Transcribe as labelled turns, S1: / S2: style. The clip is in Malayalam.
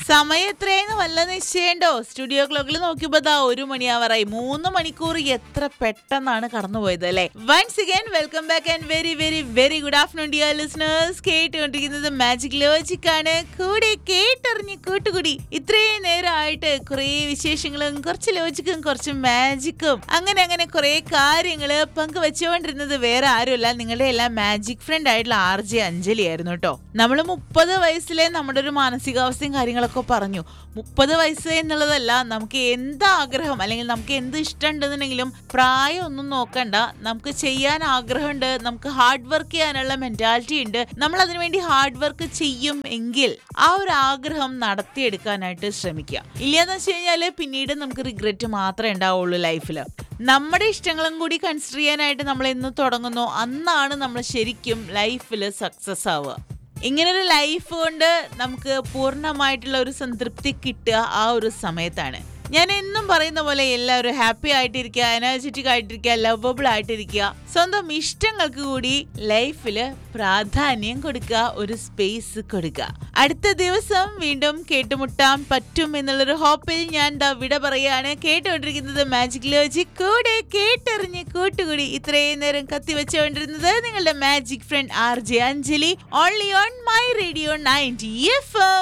S1: സമയം എത്രയായെന്ന് വല്ല നിശ്ചയണ്ടോ സ്റ്റുഡിയോ ക്ലോക്കിൽ നോക്കിയപ്പോ ദാ ഒരു മണിയാവറായി മൂന്ന് മണിക്കൂർ എത്ര പെട്ടെന്നാണ് കടന്നുപോയത് അല്ലെ once again welcome back and very very very good afternoon dear listeners കേട്ടുകൊണ്ടിരിക്കുന്നത് മാജിക് ലോജിക് ആണ് കൂടെ കേട്ടറിഞ്ഞ് കൂട്ടുകൂടി ഇത്രയും നേരമായിട്ട് കുറേ വിശേഷങ്ങളും കുറച്ച് ലോജിക്കും കുറച്ച് മാജിക്കും അങ്ങനെ അങ്ങനെ കുറേ കാര്യങ്ങള് പങ്കുവെച്ചുകൊണ്ടിരുന്നത് വേറെ ആരുമല്ല നിങ്ങളുടെ എല്ലാം മാജിക് ഫ്രണ്ട് ആയിട്ടുള്ള ആർ ജെ അഞ്ജലി ആയിരുന്നു കേട്ടോ നമ്മൾ മുപ്പത് വയസ്സിലെ നമ്മുടെ ഒരു മാനസികാവസ്ഥയും കാര്യങ്ങളൊക്കെ പറഞ്ഞു മുപ്പത് വയസ്സ് എന്നുള്ളതല്ല നമുക്ക് എന്ത് ആഗ്രഹം അല്ലെങ്കിൽ നമുക്ക് എന്ത് ഇഷ്ടമുണ്ടെന്നുണ്ടെങ്കിലും പ്രായം ഒന്നും നോക്കണ്ട നമുക്ക് ചെയ്യാൻ ആഗ്രഹമുണ്ട് നമുക്ക് ഹാർഡ് വർക്ക് ചെയ്യാനുള്ള മെന്റാലിറ്റി ഉണ്ട് നമ്മൾ അതിനുവേണ്ടി ഹാർഡ് വർക്ക് ചെയ്യും എങ്കിൽ ആ ഒരു ആഗ്രഹം നടത്തിയെടുക്കാനായിട്ട് ശ്രമിക്കുക ഇല്ലാന്ന് വെച്ച് കഴിഞ്ഞാൽ പിന്നീട് നമുക്ക് റിഗ്രറ്റ് മാത്രമേ ഉണ്ടാവുള്ളൂ ലൈഫിൽ നമ്മുടെ ഇഷ്ടങ്ങളും കൂടി കൺസിഡർ ചെയ്യാനായിട്ട് നമ്മൾ എന്ന് തുടങ്ങുന്നു അന്നാണ് നമ്മൾ ശരിക്കും ലൈഫിൽ സക്സസ് ആവുക ഇങ്ങനൊരു ലൈഫ് കൊണ്ട് നമുക്ക് പൂർണ്ണമായിട്ടുള്ള ഒരു സംതൃപ്തി കിട്ടുക ആ ഒരു സമയത്താണ് ഞാൻ എന്നും പറയുന്ന പോലെ എല്ലാവരും ഹാപ്പി ആയിട്ടിരിക്കുക എനർജറ്റിക് ആയിട്ടിരിക്കുക ലവബിൾ ആയിട്ടിരിക്കുക സ്വന്തം ഇഷ്ടങ്ങൾക്ക് കൂടി ലൈഫിൽ പ്രാധാന്യം കൊടുക്കുക ഒരു സ്പേസ് കൊടുക്കുക അടുത്ത ദിവസം വീണ്ടും കേട്ടുമുട്ടാൻ പറ്റും എന്നുള്ളൊരു ഹോപ്പിൽ ഞാൻ ദാ വിട പറയാണ് കേട്ടുകൊണ്ടിരിക്കുന്നത് മാജിക് ലോജിക് കൂടെ കേട്ടെറിഞ്ഞ് കൂട്ടുകൂടി ഇത്രയും നേരം കത്തി വെച്ചുകൊണ്ടിരുന്നത് നിങ്ങളുടെ magic friend R J Anjali only on my radio ninety F